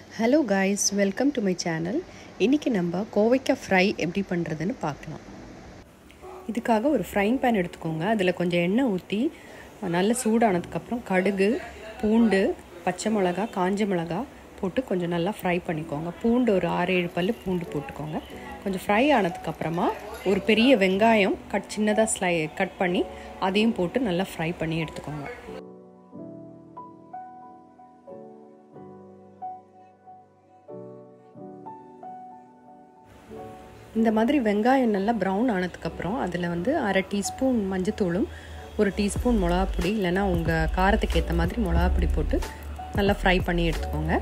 hello guys welcome to my channel இன்றைக்கி நம்ம கோவைக்காய் ஃப்ரை எப்படி பண்ணுறதுன்னு பார்க்கலாம் இதுக்காக ஒரு ஃப்ரைங் பேன் எடுத்துக்கோங்க அதில் கொஞ்சம் எண்ணெய் ஊற்றி நல்ல சூடானதுக்கப்புறம் கடுகு பூண்டு பச்சை மிளகா காஞ்ச மிளகா போட்டு கொஞ்சம் நல்லா ஃப்ரை பண்ணிக்கோங்க பூண்டு ஒரு ஆறு ஏழு பல் பூண்டு போட்டுக்கோங்க கொஞ்சம் ஃப்ரை ஆனதுக்கப்புறமா ஒரு பெரிய வெங்காயம் கட் சின்னதாக ஸ்லை கட் பண்ணி அதையும் போட்டு நல்லா ஃப்ரை பண்ணி எடுத்துக்கோங்க இந்த மாதிரி வெங்காயம் நல்லா ப்ரௌன் ஆனதுக்கப்புறம் அதில் வந்து அரை டீஸ்பூன் மஞ்சத்தூளும் ஒரு டீஸ்பூன் மிளகாப்பொடி இல்லைன்னா உங்கள் காரத்துக்கு ஏற்ற மாதிரி மிளகாப்பொடி போட்டு நல்லா ஃப்ரை பண்ணி எடுத்துக்கோங்க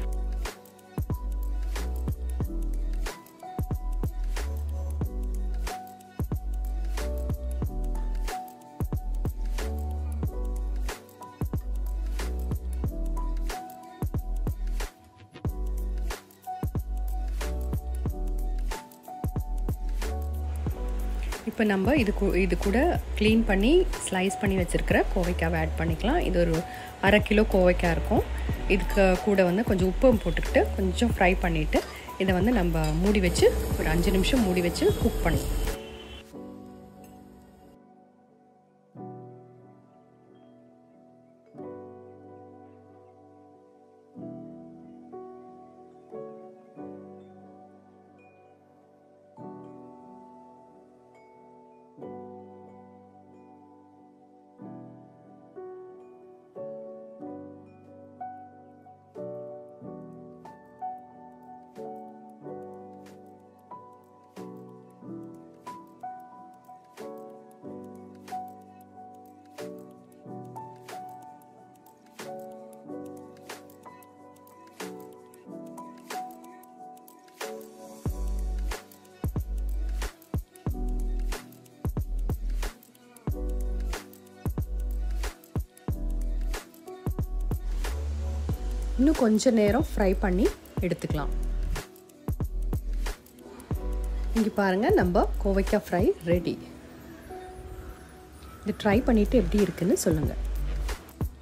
இப்போ நம்ம இது இது கூட க்ளீன் பண்ணி ஸ்லைஸ் பண்ணி வச்சுருக்கிற கோவைக்காவை ஆட் பண்ணிக்கலாம் இது ஒரு அரை கிலோ கோவைக்காய் இருக்கும் இதுக்கு கூட வந்து கொஞ்சம் உப்பும் போட்டுக்கிட்டு கொஞ்சம் ஃப்ரை பண்ணிவிட்டு இதை வந்து நம்ம மூடி வச்சு ஒரு அஞ்சு நிமிஷம் மூடி வச்சு குக் பண்ணலாம் இன்னும் கொஞ்சம் நேரம் ஃப்ரை பண்ணி எடுத்துக்கலாம் இங்கே பாருங்கள் நம்ம கோவைக்காய் ஃப்ரை ரெடி இது ட்ரை பண்ணிவிட்டு எப்படி இருக்குன்னு சொல்லுங்கள்